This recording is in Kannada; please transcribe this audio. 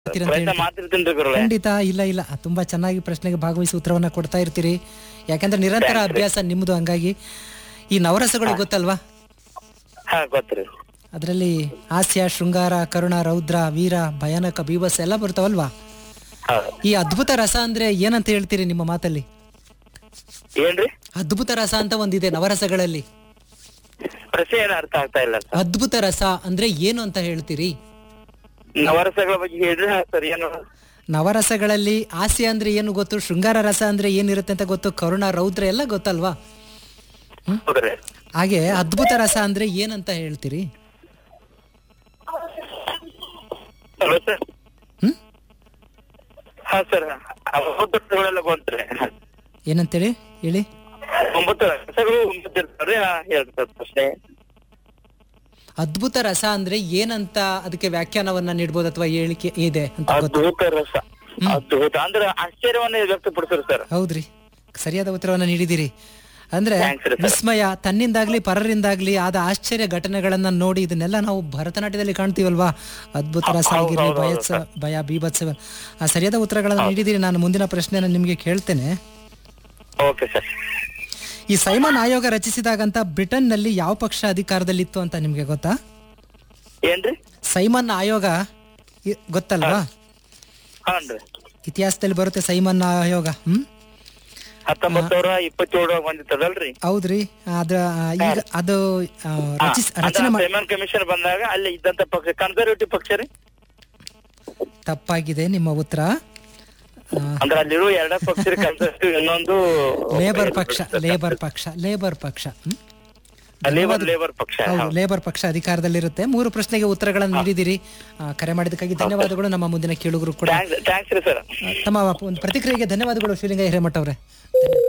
ಮಾಡ್ತೀರಿ ಅಂತ ಪ್ರಯತ್ನ ಹೇಳ್ತೀರಿ. ಮಾಡ್ತಿರ್ತೀನಿ ಗುರುಗಳೇ ಖಂಡಿತ ಇಲ್ಲ ಇಲ್ಲ ತುಂಬಾ ಚೆನ್ನಾಗಿ ಪ್ರಶ್ನೆಗೆ ಭಾಗವಹಿಸಿ ಉತ್ತರವನ್ನ ಕೊಡ್ತಾ ಇರ್ತೀರಿ ಯಾಕಂದ್ರೆ ನಿರಂತರ ಅಭ್ಯಾಸ ನಿಮ್ಮದು ಹಂಗಾಗಿ ಈ ನವರಸಗಳು ಗೊತ್ತಲ್ವಾ ಹಾ ಗೊತ್ತ್ರಿ ಅದರಲ್ಲಿ ಹಾಸ್ಯ ಶೃಂಗಾರ ಕರುಣ ರೌದ್ರ ವೀರ ಭಯಾನಕ ಬೀಭತ್ಸ ಎಲ್ಲ ಬರ್ತಾವಲ್ವಾ ಹೌದು ಈ ಅದ್ಭುತ ರಸ ಅಂದ್ರೆ ಏನಂತ ಹೇಳ್ತೀರಿ ನಿಮ್ಮ ಮಾತಲ್ಲಿ ಏನ್ರಿ ಅದ್ಭುತ ರಸ ಅಂತ ಒಂದಿದೆ ನವರಸಗಳಲ್ಲಿ ಪ್ರಶ್ನೆ ಏನ್ ಅರ್ಥ ಆಗ್ತಾ ಇಲ್ಲ ಸರ್ ಅದ್ಭುತ ರಸ ಅಂದ್ರೆ ಏನು ಅಂತ ಹೇಳ್ತೀರಿ ನವರಸಗಳ ಬಗ್ಗೆ ಹೇಳ್ರಿ ಹಾ, ಸರ್ ಏನು ನವರಸಗಳಲ್ಲಿ ಹಾಸ್ಯ ಅಂದ್ರೆ ಏನು ಗೊತ್ತು ಶೃಂಗಾರ ರಸ ಅಂದ್ರೆ ಏನಿರುತ್ತೆ ಅಂತ ಗೊತ್ತು ಕರುಣ ರೌದ್ರ ಎಲ್ಲ ಗೊತ್ತಲ್ವಾ ಹೌದ್ರಿ ಹಾಗೆ ಅದ್ಭುತ ರಸ ಅಂದ್ರೆ ಏನಂತ ಹೇಳ್ತೀರಿ ಹಲೋ ಸರ್ ಹ್ಮ್ ಹಾ ಸರ್ ಒಂಬತ್ತು ರಸಗಳೆಲ್ಲ ಬಂತ್ರಿ ಏನಂತೇಳಿ ಹೇಳಿ ಒಂಬತ್ತು ರಸಗಳು ಒಂಬತ್ತು ಇರ್ತಾವ್ರಿ ಹಾ ಹೇಳ್ರಿ ಸರ್ ಪ್ರಶ್ನೆ ಅದ್ಭುತ ರಸ ಅಂದ್ರೆ ಏನಂತ ಅದಕ್ಕೆ ವ್ಯಾಖ್ಯಾನವನ್ನ ನೀಡ್ಬೋದು ಅಥವಾ ಹೇಳಿಕೆ ಇದೆ ಅಂತ ಗೊತ್ತು ಅದ್ಭುತ ರಸ ಅದ್ಭುತ ಅಂದ್ರೆ ಆಶ್ಚರ್ಯವನ್ನ ವ್ಯಕ್ತಪಡಿಸ್ರಿ ಸರ್ ಹೌದ್ರಿ ಸರಿಯಾದ ಉತ್ತರವನ್ನ ನೀಡಿದಿರಿ ಅಂದ್ರೆ Thanks ರೀ sir. ವಿಸ್ಮಯ ತನ್ನಿಂದಾಗ್ಲಿ ಪರರಿಂದಾಗ್ಲಿ ಆದ ಆಶ್ಚರ್ಯ ಘಟನೆಗಳನ್ನ ನೋಡಿ ಇದನ್ನೆಲ್ಲ ನಾವು ಭರತನಾಟ್ಯದಲ್ಲಿ ಕಾಣ್ತೀವಲ್ವಾ ಅದ್ಭುತ ರಸ ಆಗಿರ್ಲಿ ಭಯತ್ಸ ಭಯ ಬೀಭತ್ಸ ಆ ಸರಿಯಾದ ಉತ್ತರಗಳನ್ನ ನೀಡಿದಿರಿ ನಾನು ಮುಂದಿನ ಪ್ರಶ್ನೆನ ನಿಮ್ಗೆ ಕೇಳ್ತೇನೆ ಓಕೆ ಸರ್ ಈ ಸೈಮನ್ ಆಯೋಗ ರಚಿಸಿದಾಗಂತ ಬ್ರಿಟನ್ ನಲ್ಲಿ ಯಾವ ಪಕ್ಷ ಅಧಿಕಾರದಲ್ಲಿತ್ತು ಅಂತ ನಿಮ್ಗೆ ಗೊತ್ತಾ ಏನ್ರಿ ಸೈಮನ್ ಆಯೋಗ ಇ- ಗೊತ್ತಲ್ವಾ ಹಾನ್ರಿ ಇತಿಹಾಸದಲ್ಲಿ ಬರುತ್ತೆ ಸೈಮನ್ ಆಯೋಗ ಹ್ಮ್ ಹತ್ತೊಂಬತ್ ನೂರ ಇಪ್ಪತ್ತೇಳು ಬಂದಿತ್ತದಲ್ರಿ ಹೌದ್ರಿ ಅದ್ರ ಈಗ ಅದು ಆ, ರಚಿಸ್ ರಚನೆ ಮಾ- ಸೈಮನ್ ಕಮಿಷನ್ ಬಂದಾಗ ಅಲ್ಲಿ ಇದ್ದಂತ ಪಕ್ಷ ಕನ್ಸರ್ವೇಟಿವ್ ಪಕ್ಷ ರೀ ತಪ್ಪಾಗಿದೆ ನಿಮ್ಮ ಉತ್ತರ ಆ, ಅಂದ್ರೆ ಅಲ್ಲಿರುವ ಎರಡ ಪಕ್ಷ ಕನ್ಸರ್ವೇಟಿವ್ ಇನ್ನೊಂದು ಲೇಬರ್ ಪಕ್ಷ ಲೇಬರ್ ಪಕ್ಷ ಲೇಬರ್ ಪಕ್ಷ ಹ್ಮ್? ಲೇಬರ್ ಲೇಬರ್ ಪಕ್ಷ ಹೌದು ಲೇಬರ್ ಪಕ್ಷ ಅಧಿಕಾರದಲ್ಲಿರುತ್ತೆ ಮೂರು ಪ್ರಶ್ನೆಗೆ ಉತ್ತರಗಳನ್ನು ನೀಡಿದಿರಿ ಆ, ಕರೆ ಮಾಡಿದ್ದಕ್ಕಾಗಿ ಧನ್ಯವಾದಗಳು ನಮ್ಮ ಮುಂದಿನ ಕೇಳುಗರು ಕೂಡ ಥ್ಯಾಂಕ್ಸ್ ಥ್ಯಾಂಕ್ಸ್ ರೀ ಸರ್ ತಮ್ಮ ಒಂದು ಪ್ರತಿಕ್ರಿಯೆಗೆ ಧನ್ಯವಾದಗಳು ಶಿವಲಿಂಗ ಹಿರೇಮಠ ಅವರೇ